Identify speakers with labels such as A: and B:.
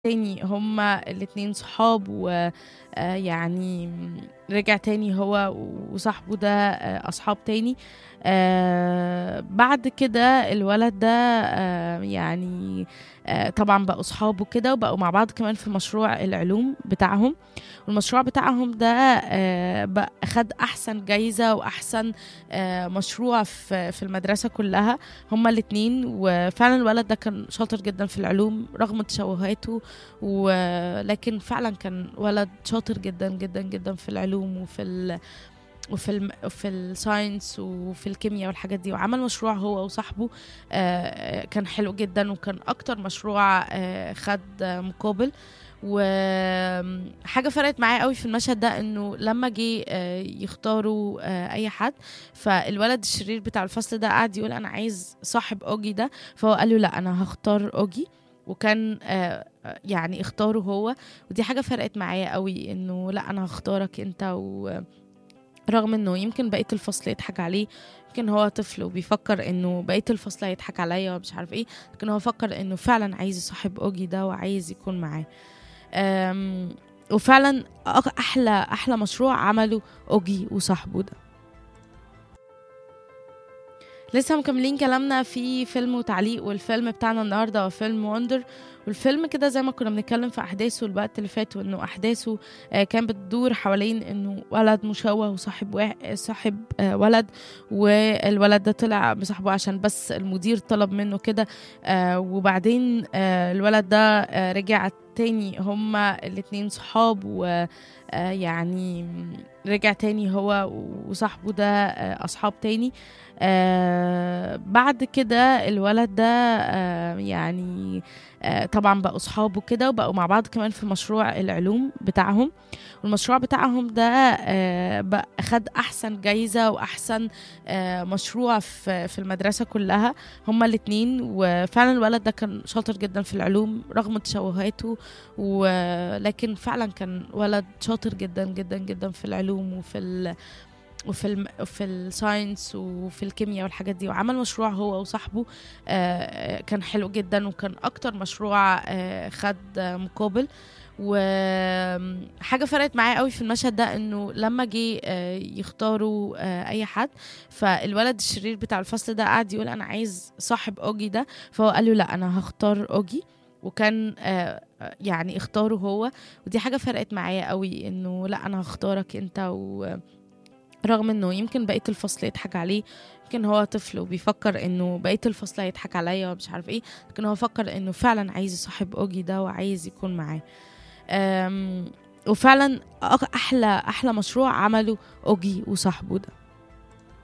A: تاني هما الاتنين صحاب ويعني رجع تاني هو وصاحبه ده آه، أصحاب تاني آه، بعد كده الولد ده آه، يعني آه، طبعا بقوا صحابه كده وبقوا مع بعض كمان في مشروع العلوم بتاعهم والمشروع بتاعهم ده آه، بقى خد أحسن جايزة وأحسن آه، مشروع في في المدرسة كلها هما الاتنين وفعلا الولد ده كان شاطر جدا في العلوم رغم تشوهاته ولكن فعلا كان ولد شاطر جدا جدا جدا في العلوم وفي ال وفي الم... في الساينس وفي الكيمياء والحاجات دي وعمل مشروع هو وصاحبه آه، كان حلو جدا وكان اكتر مشروع آه، خد آه، مقابل وحاجة فرقت معايا قوي في المشهد ده انه لما جه آه، يختاروا آه، اي حد فالولد الشرير بتاع الفصل ده قعد يقول انا عايز صاحب اوجي ده فهو قال له لا انا هختار اوجي وكان آه، يعني اختاره هو ودي حاجة فرقت معايا قوي انه لا انا هختارك انت و رغم انه يمكن بقيه الفصل يضحك عليه يمكن هو طفل وبيفكر انه بقيه الفصل هيضحك عليا ومش عارف ايه لكن هو فكر انه فعلا عايز يصاحب اوجي ده وعايز يكون معاه أم، وفعلا أق- احلى احلى مشروع عمله اوجي وصاحبه ده لسه مكملين كلامنا في فيلم وتعليق والفيلم بتاعنا النهارده هو فيلم وندر والفيلم كده زي ما كنا بنتكلم في احداثه الوقت اللي فات وانه احداثه آه، كان بتدور حوالين انه ولد مشوه وصاحب واحد صاحب آه، ولد والولد ده طلع بصاحبه عشان بس المدير طلب منه كده آه، وبعدين آه، الولد ده آه، رجع تاني هما الاتنين صحاب ويعني رجع تاني هو وصاحبه ده آه، أصحاب تاني آه، بعد كده الولد ده آه، يعني آه، طبعا بقوا صحابه كده وبقوا مع بعض كمان في مشروع العلوم بتاعهم والمشروع بتاعهم ده آه، بقى خد احسن جايزة واحسن آه، مشروع في في المدرسة كلها هما الاتنين وفعلا الولد ده كان شاطر جدا في العلوم رغم تشوهاته ولكن فعلا كان ولد شاطر جدا جدا جدا في العلوم وفي ال وفي الم... في الساينس وفي الكيمياء والحاجات دي وعمل مشروع هو وصاحبه آه، كان حلو جدا وكان اكتر مشروع آه، خد آه، مقابل وحاجة فرقت معايا قوي في المشهد ده انه لما جه آه، يختاروا آه، اي حد فالولد الشرير بتاع الفصل ده قعد يقول انا عايز صاحب اوجي ده فهو قال له لا انا هختار اوجي وكان آه، يعني اختاره هو ودي حاجة فرقت معايا قوي انه لا انا هختارك انت و رغم انه يمكن بقيه الفصل يضحك عليه يمكن هو طفل وبيفكر انه بقيه الفصل هيضحك عليا ومش عارف ايه لكن هو فكر انه فعلا عايز يصاحب اوجي ده وعايز يكون معاه أم، وفعلا أق- احلى احلى مشروع عمله اوجي وصاحبه ده